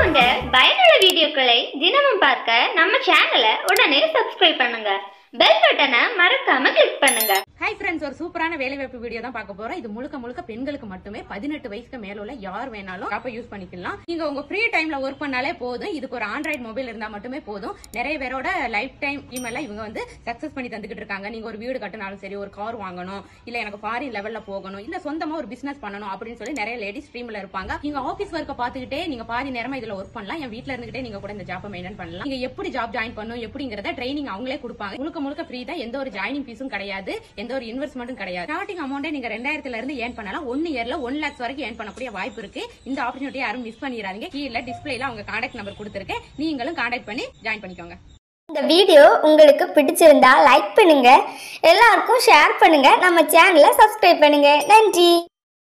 போன்ற பயனுள்ள வீடியோக்களை தினமும் பார்க்க நம்ம சேனலை உடனே சப்ஸ்கிரைப் பண்ணுங்க பெல் பட்டனை மறக்காம கிளிக் பண்ணுங்க ஹாய் ஃப்ரெண்ட்ஸ் ஒரு சூப்பரான வேலைவாய்ப்பு வீடியோ தான் பார்க்க போறோம் இது முழுக்க முழுக்க பெண்களுக்கு மட்டுமே பதினெட்டு வயசுக்கு மேல உள்ள யார் வேணாலும் ஆப்பை யூஸ் பண்ணிக்கலாம் நீங்க உங்க ஃப்ரீ டைம்ல ஒர்க் பண்ணாலே போதும் இதுக்கு ஒரு ஆண்ட்ராய்டு மொபைல் இருந்தா மட்டுமே போதும் நிறைய பேரோட லைஃப் டைம் இமெல்லாம் இவங்க வந்து சக்சஸ் பண்ணி தந்துகிட்டு இருக்காங்க நீங்க ஒரு வீடு கட்டினாலும் சரி ஒரு கார் வாங்கணும் இல்ல எனக்கு ஃபாரின் லெவல்ல போகணும் இல்ல சொந்தமா ஒரு பிசினஸ் பண்ணணும் அப்படின்னு சொல்லி நிறைய லேடிஸ் ஸ்ட்ரீம்ல இருப்பாங்க நீங்க ஆபீஸ் ஒர்க்க பாத்துக்கிட்டே நீங்க பாதி நேரமா இதுல ஒர்க் பண்ணலாம் என் வீட்ல இருந்துகிட்டே நீங்க கூட இந்த ஜாப்பை மெயின்டைன் பண்ணலாம் நீங்க எப்படி ஜாப் ஜாயின் பண்ணணும் எப்படிங்கறத ட்ரைனிங் அவங்களே கொடுப்பாங்க முழுக்க முழுக்க ஃப்ரீ தான் எந்த ஒரு ஜாயினிங் ஃபீஸும் கிடையாது எந்த ஒரு இன்வெஸ்ட்மெண்ட்டும் கிடையாது ஸ்டார்டிங் அமௌண்டே நீங்க ரெண்டாயிரத்துல இருந்து ஏர்ன் பண்ணலாம் ஒன் இயர்ல ஒன் லேக்ஸ் வரைக்கும் ஏர்ன் பண்ணக்கூடிய வாய்ப்பு இருக்கு இந்த ஆப்பர்ச்சுனிட்டி யாரும் மிஸ் பண்ணிடாதீங்க கீழே டிஸ்பிளேல அவங்க கான்டாக்ட் நம்பர் கொடுத்துருக்கேன் நீங்களும் கான்டாக்ட் பண்ணி ஜாயின் பண்ணிக்கோங்க இந்த வீடியோ உங்களுக்கு பிடிச்சிருந்தா லைக் பண்ணுங்க எல்லாருக்கும் ஷேர் பண்ணுங்க நம்ம சேனலை சப்ஸ்கிரைப் பண்ணுங்க நன்றி